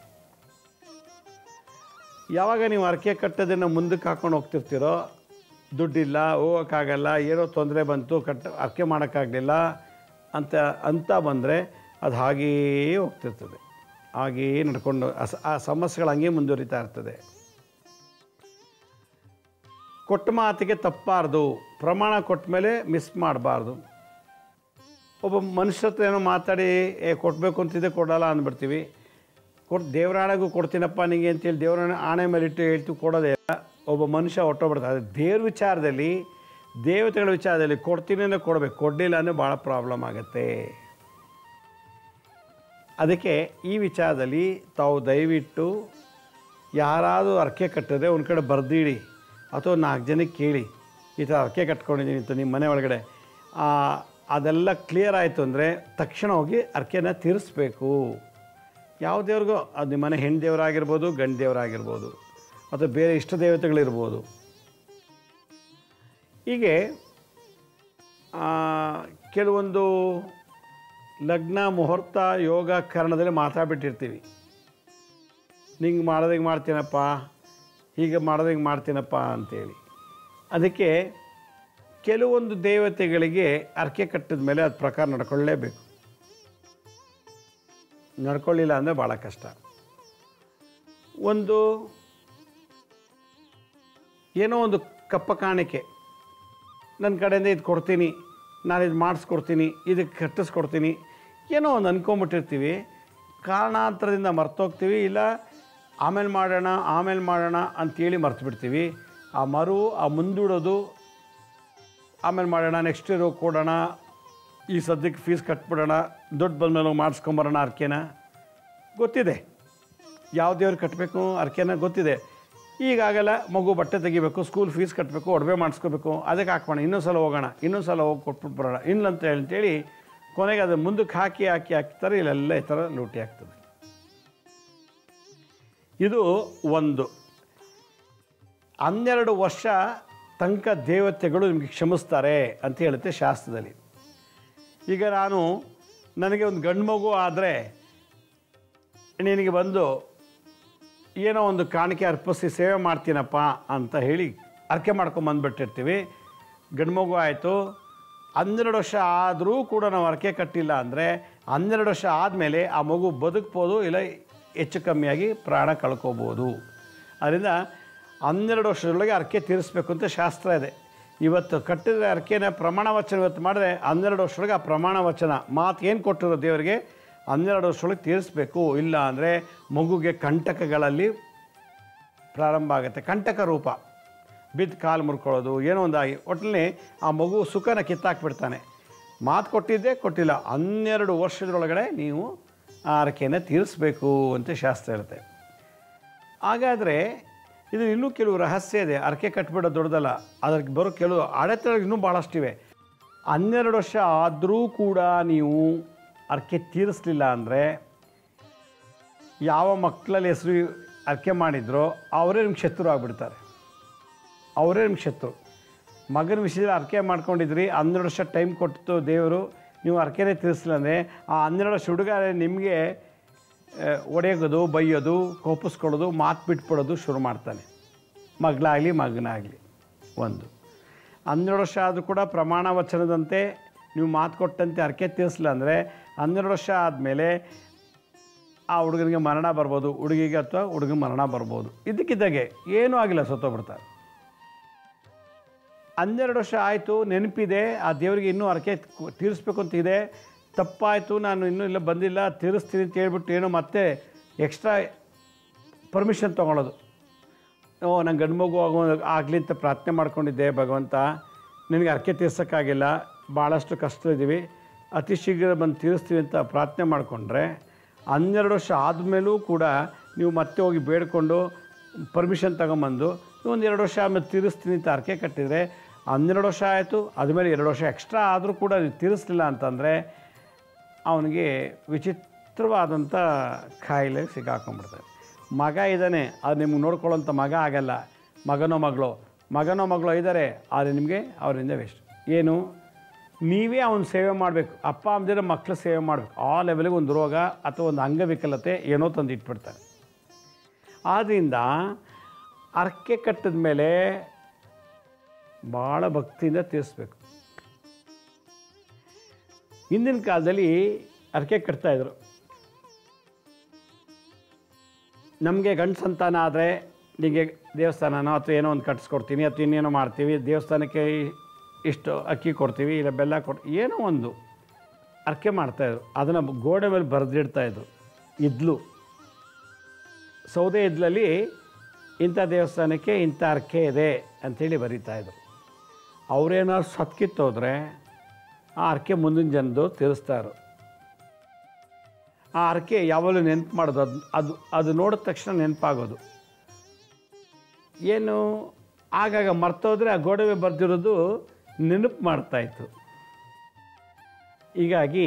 ಯಾವಾಗ ನೀವು ಹರಕೆ ಕಟ್ಟೋದನ್ನು ಮುಂದಕ್ಕೆ ಹಾಕೊಂಡು ಹೋಗ್ತಿರ್ತೀರೋ ದುಡ್ಡಿಲ್ಲ ಹೋಗೋಕ್ಕಾಗಲ್ಲ ಏನೋ ತೊಂದರೆ ಬಂತು ಕಟ್ಟ ಹರಕೆ ಮಾಡೋಕ್ಕಾಗಲಿಲ್ಲ ಅಂತ ಅಂತ ಬಂದರೆ ಅದು ಹಾಗೆಯೇ ಹೋಗ್ತಿರ್ತದೆ ಹಾಗೆಯೇ ನಡ್ಕೊಂಡು ಆ ಸ- ಆ ಸಮಸ್ಯೆಗಳು ಹಂಗೆ ಮುಂದುವರಿತಾ ಇರ್ತದೆ ಕೊಟ್ಟ ಮಾತಿಗೆ ತಪ್ಪಾರ್ದು ಪ್ರಮಾಣ ಕೊಟ್ಟ ಮೇಲೆ ಮಿಸ್ ಮಾಡಬಾರ್ದು ಒಬ್ಬ ಮನುಷ್ಯ ಹತ್ರ ಏನೋ ಮಾತಾಡಿ ಏ ಕೊಡಬೇಕು ಅಂತಿದ್ದೆ ಕೊಡಲ್ಲ ಅಂದ್ಬಿಡ್ತೀವಿ ಕೊಟ್ಟು ದೇವರಾಣೆಗೂ ಕೊಡ್ತೀನಪ್ಪ ನಿಂಗೆ ಅಂತೇಳಿ ದೇವರ ಆಣೆ ಮೇಲೆ ಇಟ್ಟು ಹೇಳ್ತೀವಿ ಕೊಡೋದೇ ಇಲ್ಲ ಒಬ್ಬ ಮನುಷ್ಯ ಹೊಟ್ಟೋಗ್ಬಿಡ್ತಾರೆ ದೇವ್ರ ವಿಚಾರದಲ್ಲಿ ದೇವತೆಗಳ ವಿಚಾರದಲ್ಲಿ ಕೊಡ್ತೀನಿ ಅಂದರೆ ಕೊಡಬೇಕು ಕೊಡಲಿಲ್ಲ ಅಂದರೆ ಭಾಳ ಪ್ರಾಬ್ಲಮ್ ಆಗುತ್ತೆ ಅದಕ್ಕೆ ಈ ವಿಚಾರದಲ್ಲಿ ತಾವು ದಯವಿಟ್ಟು ಯಾರಾದರೂ ಅರ್ಕೆ ಕಟ್ಟಿದ್ರೆ ಒಂದು ಕಡೆ ಬರ್ದಿಡಿ ಅಥವಾ ನಾಲ್ಕು ಜನಕ್ಕೆ ಕೇಳಿ ಈ ಥರ ಅರ್ಕೆ ಕಟ್ಕೊಂಡಿದ್ದೀನಿ ಅಂತ ನಿಮ್ಮ ಮನೆ ಒಳಗಡೆ ಆ, ಅದೆಲ್ಲ ಕ್ಲಿಯರ್ ಆಯಿತು ಅಂದರೆ ತಕ್ಷಣ ಹೋಗಿ ಅರ್ಕೆನ ತೀರಿಸ್ಬೇಕು ಯಾವ ದೇವ್ರಿಗೂ ಅದು ನಿಮ್ಮ ಮನೆ ಹೆಣ್ಣು ದೇವರಾಗಿರ್ಬೋದು ಗಂಡು ದೇವರಾಗಿರ್ಬೋದು ಅಥವಾ ಬೇರೆ ಇಷ್ಟ ದೇವತೆಗಳಿರ್ಬೋದು ಹೀಗೆ ಆ, ಕೆಲವೊಂದು ಲಗ್ನ ಮುಹೂರ್ತ ಯೋಗ ಕರಣದಲ್ಲಿ ಮಾತಾಡ್ಬಿಟ್ಟಿರ್ತೀವಿ ನಿಂಗೆ ಮಾಡೋದು ಹಿಂಗೆ ಮಾಡ್ತೀನಪ್ಪ ಹೀಗೆ ಮಾಡೋದು ಹಿಂಗೆ ಮಾಡ್ತೀನಪ್ಪ ಅಂತೇಳಿ ಅದಕ್ಕೆ ಕೆಲವೊಂದು ದೇವತೆಗಳಿಗೆ ಅರ್ಕೆ ಕಟ್ಟಿದ ಮೇಲೆ ಅದು ಪ್ರಕಾರ ನಡ್ಕೊಳ್ಳೇಬೇಕು ನಡ್ಕೊಳ್ಳಿಲ್ಲ ಅಂದರೆ ಭಾಳ ಕಷ್ಟ ಒಂದು ಏನೋ ಒಂದು ಕಪ್ಪ ಕಾಣಿಕೆ ನನ್ನ ಕಡೆಯಿಂದ ಇದು ಕೊಡ್ತೀನಿ ನಾನು ಇದು ಮಾಡಿಸ್ಕೊಡ್ತೀನಿ ಇದಕ್ಕೆ ಕಟ್ಟಿಸ್ಕೊಡ್ತೀನಿ ಏನೋ ಒಂದು ಅಂದ್ಕೊಂಬಿಟ್ಟಿರ್ತೀವಿ ಕಾರಣಾಂತರದಿಂದ ಮರ್ತೋಗ್ತೀವಿ ಇಲ್ಲ ಆಮೇಲೆ ಮಾಡೋಣ ಆಮೇಲೆ ಮಾಡೋಣ ಅಂತೇಳಿ ಮರ್ತು ಬಿಡ್ತೀವಿ ಆ ಮರು ಆ ಮುಂದೂಡೋದು ಆಮೇಲೆ ಮಾಡೋಣ ನೆಕ್ಸ್ಟ್ ಇಯರ್ ಹೋಗಿ ಕೊಡೋಣ ಈ ಸದ್ಯಕ್ಕೆ ಫೀಸ್ ಕಟ್ಬಿಡೋಣ ದುಡ್ಡು ಬಂದಮೇಲೆ ಹೋಗಿ ಮಾಡಿಸ್ಕೊಂಬರೋಣ ಅರ್ಕೆನ ಗೊತ್ತಿದೆ ಯಾವ ದೇವ್ರಿಗೆ ಕಟ್ಟಬೇಕು ಅರ್ಕೆನ ಗೊತ್ತಿದೆ ಈಗಾಗಲ್ಲ ಮಗು ಬಟ್ಟೆ ತೆಗಿಬೇಕು ಸ್ಕೂಲ್ ಫೀಸ್ ಕಟ್ಟಬೇಕು ಒಡವೆ ಮಾಡಿಸ್ಕೋಬೇಕು ಅದಕ್ಕೆ ಹಾಕೋಣ ಇನ್ನೊಂದು ಸಲ ಹೋಗೋಣ ಇನ್ನೊಂದು ಸಲ ಹೋಗಿ ಕೊಟ್ಬಿಟ್ಟು ಬರೋಣ ಇಲ್ಲ ಅಂತ ಹೇಳಿ ಅಂತೇಳಿ ಕೊನೆಗೆ ಅದು ಮುಂದಕ್ಕೆ ಹಾಕಿ ಹಾಕಿ ಹಾಕ್ತಾರೆ ಇಲ್ಲೆಲ್ಲ ಈ ಥರ ಲೂಟಿ ಆಗ್ತದೆ ಇದು ಒಂದು ಹನ್ನೆರಡು ವರ್ಷ ತನಕ ದೇವತೆಗಳು ನಿಮಗೆ ಕ್ಷಮಿಸ್ತಾರೆ ಅಂತ ಹೇಳುತ್ತೆ ಶಾಸ್ತ್ರದಲ್ಲಿ ಈಗ ನಾನು ನನಗೆ ಒಂದು ಗಂಡು ಮಗು ಆದರೆ ನಿನಗೆ ಬಂದು ಏನೋ ಒಂದು ಕಾಣಿಕೆ ಅರ್ಪಿಸಿ ಸೇವೆ ಮಾಡ್ತೀನಪ್ಪ ಅಂತ ಹೇಳಿ ಅರ್ಕೆ ಮಾಡ್ಕೊಂಬಂದ್ಬಿಟ್ಟಿರ್ತೀವಿ ಗಂಡು ಮಗು ಆಯಿತು ಹನ್ನೆರಡು ವರ್ಷ ಆದರೂ ಕೂಡ ನಾವು ಅರ್ಕೆ ಕಟ್ಟಿಲ್ಲ ಅಂದರೆ ಹನ್ನೆರಡು ವರ್ಷ ಆದಮೇಲೆ ಆ ಮಗು ಬದುಕ್ಬೋದು ಇಲ್ಲ ಹೆಚ್ಚು ಕಮ್ಮಿಯಾಗಿ ಪ್ರಾಣ ಕಳ್ಕೊಬೋದು ಅದರಿಂದ ಹನ್ನೆರಡು ವರ್ಷದೊಳಗೆ ಅರ್ಕೆ ತೀರಿಸ್ಬೇಕು ಅಂತ ಶಾಸ್ತ್ರ ಇದೆ ಇವತ್ತು ಕಟ್ಟಿದ್ರೆ ಅರ್ಕೆನ ಪ್ರಮಾಣ ವಚನ ಇವತ್ತು ಮಾಡಿದ್ರೆ ಹನ್ನೆರಡು ವರ್ಷದೊಳಗೆ ಆ ಪ್ರಮಾಣ ವಚನ ಮಾತು ಏನು ಕೊಟ್ಟಿರೋ ದೇವರಿಗೆ ಹನ್ನೆರಡು ವರ್ಷದೊಳಗೆ ತೀರಿಸ್ಬೇಕು ಇಲ್ಲ ಅಂದರೆ ಮಗುಗೆ ಕಂಟಕಗಳಲ್ಲಿ ಪ್ರಾರಂಭ ಆಗುತ್ತೆ ಕಂಟಕ ರೂಪ ಬಿದ್ದು ಕಾಲು ಮುರ್ಕೊಳ್ಳೋದು ಏನೋ ಒಂದಾಗಿ ಒಟ್ಟಿನಲ್ಲಿ ಆ ಮಗು ಸುಖನ ಕಿತ್ತಾಕ್ಬಿಡ್ತಾನೆ ಮಾತು ಕೊಟ್ಟಿದ್ದೆ ಕೊಟ್ಟಿಲ್ಲ ಹನ್ನೆರಡು ವರ್ಷದೊಳಗಡೆ ನೀವು ಆ ಹರಕೆಯನ್ನು ತೀರಿಸ್ಬೇಕು ಅಂತ ಶಾಸ್ತ್ರ ಇರುತ್ತೆ ಹಾಗಾದರೆ ಇದು ಇನ್ನೂ ಕೆಲವು ರಹಸ್ಯ ಇದೆ ಅರಕೆ ಕಟ್ಬಿಡೋದು ದೊಡ್ಡದಲ್ಲ ಅದಕ್ಕೆ ಬರೋ ಕೆಲವು ಅಡೆತಡೆ ಇನ್ನೂ ಭಾಳಷ್ಟಿವೆ ಹನ್ನೆರಡು ವರ್ಷ ಆದರೂ ಕೂಡ ನೀವು ಅರಕೆ ತೀರಿಸ್ಲಿಲ್ಲ ಅಂದರೆ ಯಾವ ಮಕ್ಕಳಲ್ಲಿ ಹೆಸರು ಅರಕೆ ಮಾಡಿದ್ರೋ ಅವರೇ ನಿಮ್ಗೆ ಶತ್ರು ಆಗಿಬಿಡ್ತಾರೆ ಅವರೇ ನಿಮ್ಗೆ ಶತ್ರು ಮಗನ ವಿಷಯದಲ್ಲಿ ಅರಕೆ ಮಾಡ್ಕೊಂಡಿದ್ರಿ ಹನ್ನೆರಡು ವರ್ಷ ಟೈಮ್ ಕೊಟ್ಟು ದೇವರು ನೀವು ಅರಕೆನೇ ತೀರಿಸಲಿಲ್ಲ ಅಂದರೆ ಆ ಹನ್ನೆರಡು ವರ್ಷ ಹುಡುಗ ನಿಮಗೆ ಒಡೆಯೋದು ಬೈಯೋದು ಕೋಪಿಸ್ಕೊಳ್ಳೋದು ಮಾತು ಬಿಟ್ಬಿಡೋದು ಶುರು ಮಾಡ್ತಾನೆ ಮಗಳಾಗಲಿ ಮಗನಾಗಲಿ ಒಂದು ಹನ್ನೆರಡು ವರ್ಷ ಆದರೂ ಕೂಡ ಪ್ರಮಾಣ ವಚನದಂತೆ ನೀವು ಮಾತು ಕೊಟ್ಟಂತೆ ಅರಕೆ ತೀರಿಸಲಿಲ್ಲ ಅಂದರೆ ಹನ್ನೆರಡು ವರ್ಷ ಆದಮೇಲೆ ಆ ಹುಡುಗನಿಗೆ ಮರಣ ಬರ್ಬೋದು ಹುಡುಗಿಗೆ ಅಥವಾ ಹುಡುಗ ಮರಣ ಬರ್ಬೋದು ಇದಕ್ಕಿದ್ದಾಗೆ ಏನೂ ಆಗಿಲ್ಲ ಸತ್ತೋಗ್ಬಿಡ್ತಾರೆ ಹನ್ನೆರಡು ವರ್ಷ ಆಯಿತು ನೆನಪಿದೆ ಆ ದೇವರಿಗೆ ಇನ್ನೂ ಅರಕೆ ಕು- ತೀರಿಸ್ಬೇಕು ಅಂತ ಇದೆ ತಪ್ಪಾಯಿತು ನಾನು ಇನ್ನೂ ಇಲ್ಲ ಬಂದಿಲ್ಲ ತೀರಿಸ್ತೀನಿ ಅಂತ ಹೇಳ್ಬಿಟ್ಟು ಏನೋ ಮತ್ತೆ ಎಕ್ಸ್ಟ್ರಾ ಪರ್ಮಿಷನ್ ತೊಗೊಳೋದು ಓ ನಂಗೆ ಗಂಡು ಮಗು ಆಗೋ ಆಗಲಿ ಅಂತ ಪ್ರಾರ್ಥನೆ ಮಾಡ್ಕೊಂಡಿದ್ದೆ ಭಗವಂತ ನಿನಗೆ ಅರಕೆ ತೀರ್ಸೋಕ್ಕಾಗಿಲ್ಲ ಭಾಳಷ್ಟು ಕಷ್ಟದಿದ್ದೀವಿ ಅತಿ ಶೀಘ್ರ ಬಂದು ತೀರಿಸ್ತೀವಿ ಅಂತ ಪ್ರಾರ್ಥನೆ ಮಾಡಿಕೊಂಡ್ರೆ ಹನ್ನೆರಡು ವರ್ಷ ಆದಮೇಲೂ ಕೂಡ ನೀವು ಮತ್ತೆ ಹೋಗಿ ಬೇಡಿಕೊಂಡು ಪರ್ಮಿಷನ್ ತಗೊಂಬಂದು ಒಂದು ಎರಡು ವರ್ಷ ಆಮೇಲೆ ತೀರಿಸ್ತೀನಿ ಅಂತ ಅರಕೆ ಕಟ್ಟಿದರೆ ಹನ್ನೆರಡು ವರ್ಷ ಆಯಿತು ಅದ್ಮೇಲೆ ಎರಡು ವರ್ಷ ಎಕ್ಸ್ಟ್ರಾ ಆದರೂ ಕೂಡ ನೀವು ತೀರಿಸ್ಲಿಲ್ಲ ಅಂತಂದರೆ ಅವನಿಗೆ ವಿಚಿತ್ರವಾದಂಥ ಕಾಯಿಲೆ ಸಿಕ್ಕಾಕೊಂಡ್ಬಿಡ್ತದೆ ಮಗ ಇದ್ದಾನೆ ಅದು ನಿಮ್ಗೆ ನೋಡ್ಕೊಳ್ಳೋಂಥ ಮಗ ಆಗಲ್ಲ ಮಗನೋ ಮಗಳು ಮಗನೋ ಮಗಳು ಇದ್ದಾರೆ ಆದರೆ ನಿಮಗೆ ಅವರಿಂದ ವೇಸ್ಟ್ ಏನು ನೀವೇ ಅವನ ಸೇವೆ ಮಾಡಬೇಕು ಅಪ್ಪ ಅಮ್ಮದಿರ ಮಕ್ಕಳು ಸೇವೆ ಮಾಡಬೇಕು ಆ ಲೆವೆಲ್ಗೆ ಒಂದು ರೋಗ ಅಥವಾ ಒಂದು ಅಂಗವಿಕಲತೆ ಏನೋ ತಂದು ಇಟ್ಬಿಡ್ತಾರೆ ಆದ್ದರಿಂದ ಅರ್ಕೆ ಕಟ್ಟಿದ ಮೇಲೆ ಭಾಳ ಭಕ್ತಿಯಿಂದ ತೀರಿಸ್ಬೇಕು ಹಿಂದಿನ ಕಾಲದಲ್ಲಿ ಅರಕೆ ಕಟ್ತಾಯಿದ್ರು ನಮಗೆ ಗಂಡು ಸಂತಾನ ಆದರೆ ನಿಮಗೆ ದೇವಸ್ಥಾನನೋ ಅಥವಾ ಏನೋ ಒಂದು ಕಟ್ಸ್ಕೊಡ್ತೀನಿ ಅಥವಾ ಇನ್ನೇನೋ ಮಾಡ್ತೀವಿ ದೇವಸ್ಥಾನಕ್ಕೆ ಇಷ್ಟು ಅಕ್ಕಿ ಕೊಡ್ತೀವಿ ಇಲ್ಲ ಬೆಲ್ಲ ಕೊಡ್ ಏನೋ ಒಂದು ಅರ್ಕೆ ಮಾಡ್ತಾಯಿದ್ರು ಅದನ್ನು ಗೋಡೆ ಮೇಲೆ ಬರೆದಿಡ್ತಾಯಿದ್ರು ಇದ್ಲು ಸೌದೆ ಇದ್ಲಲ್ಲಿ ಇಂಥ ದೇವಸ್ಥಾನಕ್ಕೆ ಇಂಥ ಅರ್ಕೆ ಇದೆ ಅಂಥೇಳಿ ಬರೀತಾಯಿದ್ರು ಅವರೇನಾದ್ರು ಸತ್ಕಿತ್ತೋದ್ರೆ ಆ ಅರ್ಕೆ ಮುಂದಿನ ಜನದು ತೀರಿಸ್ತಾರು ಆ ಅರ್ಕೆ ಯಾವಾಗಲೂ ನೆನಪು ಮಾಡೋದು ಅದು ಅದು ಅದು ನೋಡಿದ ತಕ್ಷಣ ನೆನಪಾಗೋದು ಏನು ಆಗಾಗ ಮರ್ತೋದ್ರೆ ಆ ಗೋಡೆ ಮೇಲೆ ಬರೆದಿರೋದು ನೆನಪು ಮಾಡ್ತಾಯಿತ್ತು ಹೀಗಾಗಿ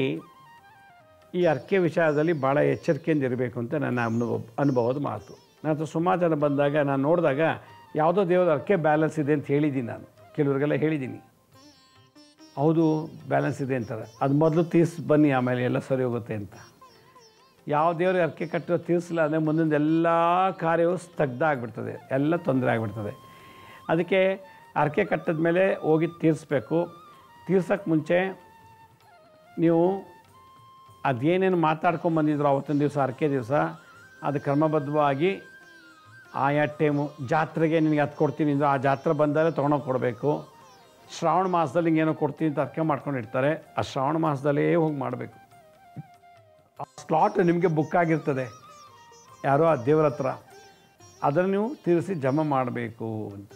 ಈ ಅರ್ಕೆ ವಿಚಾರದಲ್ಲಿ ಭಾಳ ಎಚ್ಚರಿಕೆಯಿಂದ ಇರಬೇಕು ಅಂತ ನನ್ನ ಅನುಭವ ಅನುಭವದ ಮಾತು ನಾನು ಸುಮಾರು ಜನ ಬಂದಾಗ ನಾನು ನೋಡಿದಾಗ ಯಾವುದೋ ದೇವರ ಅರ್ಕೆ ಬ್ಯಾಲೆನ್ಸ್ ಇದೆ ಅಂತ ಹೇಳಿದ್ದೀನಿ ನಾನು ಕೆಲವ್ರಿಗೆಲ್ಲ ಹೇಳಿದ್ದೀನಿ ಹೌದು ಬ್ಯಾಲೆನ್ಸ್ ಇದೆ ಅಂತಾರೆ ಅದು ಮೊದಲು ತೀರ್ಸ್ ಬನ್ನಿ ಆಮೇಲೆ ಎಲ್ಲ ಸರಿ ಹೋಗುತ್ತೆ ಅಂತ ಯಾವ ದೇವ್ರಿಗೆ ಅರ್ಕೆ ಕಟ್ಟಿರೋ ತೀರಿಸಿಲ್ಲ ಅಂದರೆ ಮುಂದಿನ ಎಲ್ಲ ಕಾರ್ಯವು ಸ್ತಬ್ಧ ಆಗಿಬಿಡ್ತದೆ ಎಲ್ಲ ತೊಂದರೆ ಆಗಿಬಿಡ್ತದೆ ಅದಕ್ಕೆ ಅರ್ಕೆ ಕಟ್ಟಿದ ಮೇಲೆ ಹೋಗಿ ತೀರಿಸ್ಬೇಕು ತೀರ್ಸೋಕ್ಕೆ ಮುಂಚೆ ನೀವು ಅದೇನೇನು ಮಾತಾಡ್ಕೊಂಡು ಬಂದಿದ್ರು ಅವತ್ತಿನ ದಿವಸ ಅರ್ಕೆ ದಿವಸ ಅದು ಕ್ರಮಬದ್ಧವಾಗಿ ಆಯಾ ಟೈಮು ಜಾತ್ರೆಗೆ ನಿನಗೆ ಅದು ಕೊಡ್ತೀನಿ ಅಂದರೆ ಆ ಜಾತ್ರೆ ಬಂದಾಗ ತೊಗೊಂಡೋಗಿ ಕೊಡಬೇಕು ಶ್ರಾವಣ ಮಾಸದಲ್ಲಿ ಹಿಂಗೇನೋ ಕೊಡ್ತೀನಿ ಅಂತ ಅರ್ಕೆ ಮಾಡ್ಕೊಂಡಿರ್ತಾರೆ ಆ ಶ್ರಾವಣ ಮಾಸದಲ್ಲೇ ಹೋಗಿ ಮಾಡಬೇಕು ಆ ಸ್ಲಾಟ್ ನಿಮಗೆ ಬುಕ್ ಆಗಿರ್ತದೆ ಯಾರೋ ಆ ದೇವರ ಹತ್ರ ಅದನ್ನು ನೀವು ತೀರಿಸಿ ಜಮಾ ಮಾಡಬೇಕು ಅಂತ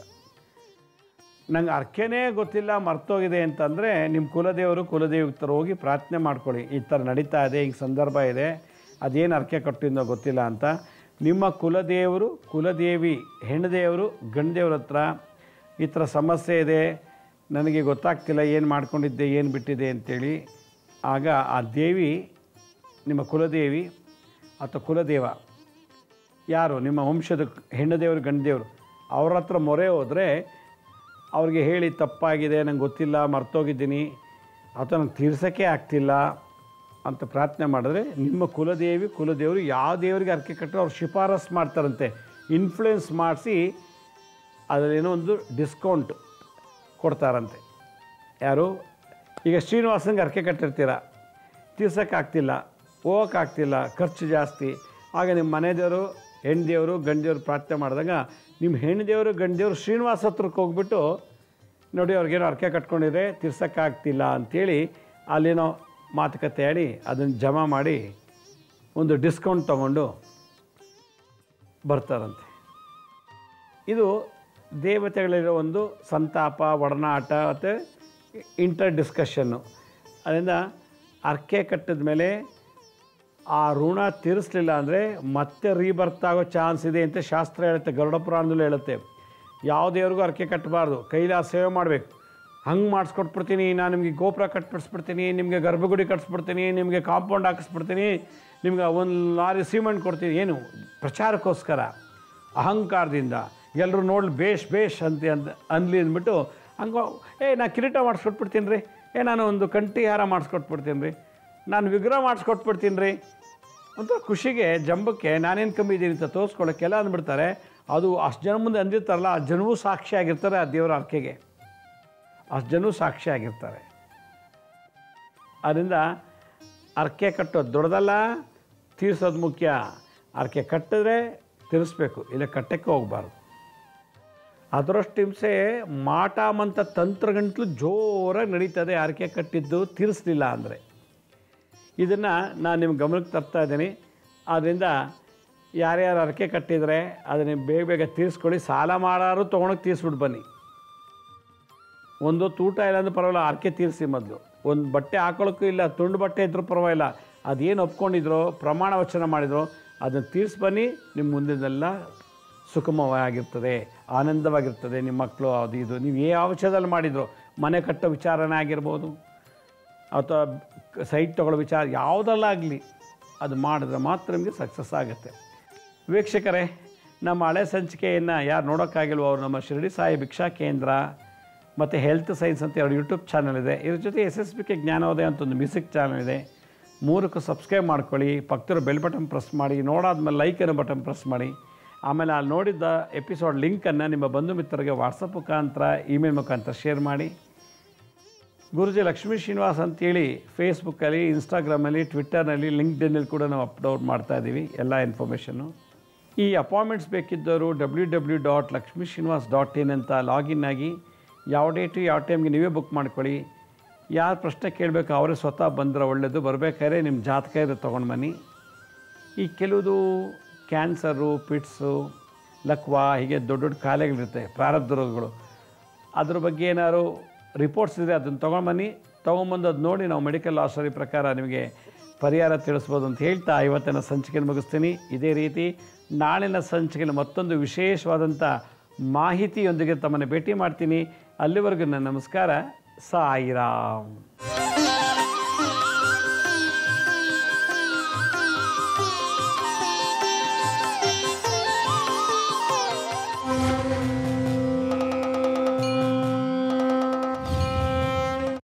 ನಂಗೆ ಅರ್ಕೆನೇ ಗೊತ್ತಿಲ್ಲ ಮರ್ತೋಗಿದೆ ಅಂತಂದರೆ ನಿಮ್ಮ ಕುಲದೇವರು ಕುಲದೇವತರ ಹೋಗಿ ಪ್ರಾರ್ಥನೆ ಮಾಡ್ಕೊಳ್ಳಿ ಈ ಥರ ನಡೀತಾ ಇದೆ ಹಿಂಗೆ ಸಂದರ್ಭ ಇದೆ ಅದೇನು ಅರ್ಕೆ ಕಟ್ಟಿಂದೋ ಗೊತ್ತಿಲ್ಲ ಅಂತ ನಿಮ್ಮ ಕುಲದೇವರು ಕುಲದೇವಿ ಹೆಣ್ಣುದೇವರು ಗಂಡದೇವ್ರ ಹತ್ರ ಈ ಥರ ಸಮಸ್ಯೆ ಇದೆ ನನಗೆ ಗೊತ್ತಾಗ್ತಿಲ್ಲ ಏನು ಮಾಡ್ಕೊಂಡಿದ್ದೆ ಏನು ಬಿಟ್ಟಿದೆ ಅಂತೇಳಿ ಆಗ ಆ ದೇವಿ ನಿಮ್ಮ ಕುಲದೇವಿ ಅಥವಾ ಕುಲದೇವ ಯಾರು ನಿಮ್ಮ ವಂಶದ ಹೆಣ್ಣು ದೇವರು ಗಂಡು ದೇವರು ಅವ್ರ ಹತ್ರ ಮೊರೆ ಹೋದರೆ ಅವ್ರಿಗೆ ಹೇಳಿ ತಪ್ಪಾಗಿದೆ ನಂಗೆ ಗೊತ್ತಿಲ್ಲ ಮರ್ತೋಗಿದ್ದೀನಿ ಅಥವಾ ನಂಗೆ ತೀರ್ಸೋಕ್ಕೆ ಆಗ್ತಿಲ್ಲ ಅಂತ ಪ್ರಾರ್ಥನೆ ಮಾಡಿದ್ರೆ ನಿಮ್ಮ ಕುಲದೇವಿ ಕುಲದೇವರು ಯಾವ ದೇವರಿಗೆ ಅರ್ಕೆ ಕಟ್ಟರು ಅವ್ರು ಶಿಫಾರಸ್ ಮಾಡ್ತಾರಂತೆ ಇನ್ಫ್ಲೂಯೆನ್ಸ್ ಮಾಡಿಸಿ ಅದರೇನೋ ಒಂದು ಡಿಸ್ಕೌಂಟ್ ಕೊಡ್ತಾರಂತೆ ಯಾರು ಈಗ ಶ್ರೀನಿವಾಸಂಗೆ ಅರ್ಕೆ ಕಟ್ಟಿರ್ತೀರ ತೀರ್ಸೋಕ್ಕಾಗ್ತಿಲ್ಲ ಹೋಗೋಕ್ಕಾಗ್ತಿಲ್ಲ ಖರ್ಚು ಜಾಸ್ತಿ ಆಗ ನಿಮ್ಮ ಮನೆ ದೇವರು ಹೆಣ್ಣು ದೇವರು ಗಂಡು ದೇವರು ಪ್ರಾರ್ಥನೆ ಮಾಡಿದಾಗ ನಿಮ್ಮ ಹೆಣ್ಣು ದೇವರು ಗಂಡು ದೇವರು ಶ್ರೀನಿವಾಸ ಹತ್ರಕ್ಕೆ ಹೋಗ್ಬಿಟ್ಟು ನೋಡಿ ಅವ್ರಿಗೇನೋ ಅರ್ಕೆ ಕಟ್ಕೊಂಡಿದ್ರೆ ತೀರ್ಸೋಕ್ಕಾಗ್ತಿಲ್ಲ ಅಂಥೇಳಿ ಅಲ್ಲೇನೋ ಮಾತುಕತೆ ಆಡಿ ಅದನ್ನು ಜಮಾ ಮಾಡಿ ಒಂದು ಡಿಸ್ಕೌಂಟ್ ತೊಗೊಂಡು ಬರ್ತಾರಂತೆ ಇದು ದೇವತೆಗಳಿರೋ ಒಂದು ಸಂತಾಪ ಒಡನಾಟ ಮತ್ತು ಇಂಟರ್ ಡಿಸ್ಕಷನ್ನು ಅದರಿಂದ ಅರ್ಕೆ ಕಟ್ಟಿದ ಮೇಲೆ ಆ ಋಣ ತೀರಿಸಲಿಲ್ಲ ಅಂದರೆ ಮತ್ತೆ ರೀಬರ್ತ್ ಆಗೋ ಚಾನ್ಸ್ ಇದೆ ಅಂತ ಶಾಸ್ತ್ರ ಹೇಳುತ್ತೆ ಗರುಡ ಪುರಾಣದಲ್ಲೂ ಹೇಳುತ್ತೆ ಯಾವ ದೇವ್ರಿಗೂ ಅರ್ಕೆ ಕಟ್ಟಬಾರ್ದು ಕೈಲಾಸ ಸೇವೆ ಮಾಡಬೇಕು ಹಂಗೆ ಮಾಡಿಸ್ಕೊಟ್ಬಿಡ್ತೀನಿ ನಾನು ನಿಮಗೆ ಗೋಪುರ ಕಟ್ಬಿಡಿಸ್ಬಿಡ್ತೀನಿ ನಿಮಗೆ ಗರ್ಭಗುಡಿ ಕಟ್ಸ್ಬಿಡ್ತೀನಿ ನಿಮಗೆ ಕಾಂಪೌಂಡ್ ಹಾಕಿಸ್ಬಿಡ್ತೀನಿ ನಿಮ್ಗೆ ಒಂದು ಲಾರಿ ಸಿಮೆಂಟ್ ಕೊಡ್ತೀನಿ ಏನು ಪ್ರಚಾರಕ್ಕೋಸ್ಕರ ಅಹಂಕಾರದಿಂದ ಎಲ್ಲರೂ ನೋಡ್ಲಿ ಬೇಷ್ ಬೇಷ್ ಅಂತ ಅಂದ್ ಅನ್ಲಿ ಅಂದ್ಬಿಟ್ಟು ಹಂಗೆ ಏ ನಾನು ಕಿರೀಟ ಮಾಡಿಸ್ಕೊಟ್ಬಿಡ್ತೀನಿ ರೀ ಏ ನಾನು ಒಂದು ಕಂಠಿ ಹಾರ ಮಾಡಿಸ್ಕೊಟ್ಬಿಡ್ತೀನಿ ರೀ ನಾನು ವಿಗ್ರಹ ಮಾಡಿಸ್ಕೊಟ್ಬಿಡ್ತೀನಿ ರೀ ಅಂತ ಖುಷಿಗೆ ಜಂಬಕ್ಕೆ ನಾನೇನು ಕಮ್ಮಿ ಇದ್ದೀನಿ ಅಂತ ತೋರಿಸ್ಕೊಳ್ಳೋಕ್ಕೆಲ್ಲ ಅಂದ್ಬಿಡ್ತಾರೆ ಅದು ಅಷ್ಟು ಜನ ಮುಂದೆ ಅಂದಿರ್ತಾರಲ್ಲ ಆ ಜನವೂ ಸಾಕ್ಷಿಯಾಗಿರ್ತಾರೆ ಆ ದೇವರ ಅರ್ಕೆಗೆ ಅಷ್ಟು ಜನವೂ ಸಾಕ್ಷಿಯಾಗಿರ್ತಾರೆ ಅದರಿಂದ ಅರ್ಕೆ ಕಟ್ಟೋದು ದೊಡ್ಡದಲ್ಲ ತೀರ್ಸೋದು ಮುಖ್ಯ ಅರ್ಕೆ ಕಟ್ಟಿದ್ರೆ ತೀರಿಸ್ಬೇಕು ಇಲ್ಲ ಕಟ್ಟಕ್ಕೆ ಹೋಗಬಾರ್ದು ಅದರಷ್ಟು ಹಿಂಸೆ ಮಾಟ ಮಂತ ತಂತ್ರಗಂಟ್ಲು ಜೋರಾಗಿ ನಡೀತದೆ ಅರಕೆ ಕಟ್ಟಿದ್ದು ತೀರಿಸ್ಲಿಲ್ಲ ಅಂದರೆ ಇದನ್ನು ನಾನು ನಿಮ್ಮ ಗಮನಕ್ಕೆ ತರ್ತಾ ಇದ್ದೀನಿ ಆದ್ದರಿಂದ ಯಾರ್ಯಾರು ಅರಕೆ ಕಟ್ಟಿದರೆ ಅದನ್ನು ಬೇಗ ಬೇಗ ತೀರಿಸ್ಕೊಳ್ಳಿ ಸಾಲ ಮಾಡಾರು ತೊಗೊಂಡೋಗಿ ತೀರಿಸ್ಬಿಟ್ಟು ಬನ್ನಿ ಒಂದು ತೂಟ ಇಲ್ಲ ಅಂದ್ರೆ ಪರವಾಗಿಲ್ಲ ಅರಕೆ ತೀರಿಸಿ ಮೊದಲು ಒಂದು ಬಟ್ಟೆ ಹಾಕೊಳ್ಳೋಕ್ಕೂ ಇಲ್ಲ ತುಂಡು ಬಟ್ಟೆ ಇದ್ರೂ ಪರವಾಗಿಲ್ಲ ಅದೇನು ಒಪ್ಕೊಂಡಿದ್ರೋ ಪ್ರಮಾಣ ವಚನ ಮಾಡಿದ್ರೋ ಅದನ್ನು ತೀರಿಸಿ ಬನ್ನಿ ನಿಮ್ಮ ಮುಂದಿನೆಲ್ಲ ಸುಖಮವಾಗಿರ್ತದೆ ಆನಂದವಾಗಿರ್ತದೆ ನಿಮ್ಮ ಮಕ್ಕಳು ಅದು ಇದು ನೀವು ಯಾವ ವಿಷಯದಲ್ಲಿ ಮಾಡಿದ್ರು ಮನೆ ಕಟ್ಟೋ ವಿಚಾರನೇ ಆಗಿರ್ಬೋದು ಅಥವಾ ಸೈಟ್ ತೊಗೊಳ್ಳೋ ವಿಚಾರ ಯಾವುದಲ್ಲಾಗಲಿ ಅದು ಮಾಡಿದ್ರೆ ಮಾತ್ರ ನಿಮಗೆ ಸಕ್ಸಸ್ ಆಗುತ್ತೆ ವೀಕ್ಷಕರೇ ನಮ್ಮ ಹಳೆ ಸಂಚಿಕೆಯನ್ನು ಯಾರು ನೋಡೋಕ್ಕಾಗಿಲ್ವೋ ಅವರು ನಮ್ಮ ಶಿರಡಿ ಸಾಯಿ ಭಿಕ್ಷಾ ಕೇಂದ್ರ ಮತ್ತು ಹೆಲ್ತ್ ಸೈನ್ಸ್ ಅಂತ ಎರಡು ಯೂಟ್ಯೂಬ್ ಚಾನಲ್ ಇದೆ ಇದ್ರ ಜೊತೆ ಎಸ್ ಎಸ್ ಬಿ ಕೆ ಜ್ಞಾನೋದಯ ಅಂತ ಒಂದು ಮ್ಯೂಸಿಕ್ ಚಾನಲ್ ಇದೆ ಮೂರಕ್ಕೂ ಸಬ್ಸ್ಕ್ರೈಬ್ ಮಾಡ್ಕೊಳ್ಳಿ ಪಕ್ಕದ ಬೆಲ್ ಬಟನ್ ಪ್ರೆಸ್ ಮಾಡಿ ನೋಡಾದ್ಮೇಲೆ ಲೈಕ್ ಅನ್ನೋ ಬಟನ್ ಪ್ರೆಸ್ ಮಾಡಿ ಆಮೇಲೆ ಅಲ್ಲಿ ನೋಡಿದ್ದ ಎಪಿಸೋಡ್ ಲಿಂಕನ್ನು ನಿಮ್ಮ ಬಂಧು ಮಿತ್ರರಿಗೆ ವಾಟ್ಸಪ್ ಮುಖಾಂತರ ಇಮೇಲ್ ಮುಖಾಂತರ ಶೇರ್ ಮಾಡಿ ಗುರುಜಿ ಲಕ್ಷ್ಮೀ ಶ್ರೀನಿವಾಸ್ ಅಂತೇಳಿ ಫೇಸ್ಬುಕ್ಕಲ್ಲಿ ಇನ್ಸ್ಟಾಗ್ರಾಮಲ್ಲಿ ಟ್ವಿಟ್ಟರ್ನಲ್ಲಿ ಲಿಂಕ್ಡ್ನಲ್ಲಿ ಕೂಡ ನಾವು ಅಪ್ಲೋಡ್ ಮಾಡ್ತಾ ಇದ್ದೀವಿ ಎಲ್ಲ ಇನ್ಫಾರ್ಮೇಷನ್ನು ಈ ಅಪಾಯಿಂಟ್ಮೆಂಟ್ಸ್ ಬೇಕಿದ್ದವರು W W dot Lakshmi Srinivas dot in ಅಂತ ಲಾಗಿನ್ ಆಗಿ ಯಾವ ಡೇಟು ಯಾವ ಟೈಮ್ಗೆ ನೀವೇ ಬುಕ್ ಮಾಡ್ಕೊಳ್ಳಿ ಯಾರು ಪ್ರಶ್ನೆ ಕೇಳಬೇಕು ಅವರೇ ಸ್ವತಃ ಬಂದರೆ ಒಳ್ಳೆಯದು ಬರಬೇಕಾದ್ರೆ ನಿಮ್ಮ ಜಾತಕ ಇರೋ ತೊಗೊಂಡು ಬನ್ನಿ ಈ ಕೆಲವುದು ಕ್ಯಾನ್ಸರು ಪಿಟ್ಸು ಲಕ್ವಾ ಹೀಗೆ ದೊಡ್ಡ ದೊಡ್ಡ ಕಾಯಿಲೆಗಳಿರುತ್ತೆ ಪ್ರಾರಬ್ಧ ರೋಗಗಳು ಅದ್ರ ಬಗ್ಗೆ ಏನಾದ್ರು ರಿಪೋರ್ಟ್ಸ್ ಇದ್ದರೆ ಅದನ್ನು ತೊಗೊಂಬನ್ನಿ ತೊಗೊಂಬಂದು ಅದು ನೋಡಿ ನಾವು ಮೆಡಿಕಲ್ ಆಸ್ಟರಿ ಪ್ರಕಾರ ನಿಮಗೆ ಪರಿಹಾರ ತಿಳಿಸ್ಬೋದು ಅಂತ ಹೇಳ್ತಾ ಇವತ್ತಿನ ಸಂಚಿಕೆಯನ್ನು ಮುಗಿಸ್ತೀನಿ ಇದೇ ರೀತಿ ನಾಳಿನ ಸಂಚಿಕೆಯಲ್ಲಿ ಮತ್ತೊಂದು ವಿಶೇಷವಾದಂಥ ಮಾಹಿತಿಯೊಂದಿಗೆ ತಮ್ಮನ್ನು ಭೇಟಿ ಮಾಡ್ತೀನಿ ಅಲ್ಲಿವರೆಗೂ ನನ್ನ ನಮಸ್ಕಾರ ಸಾಯಿರಾಮ್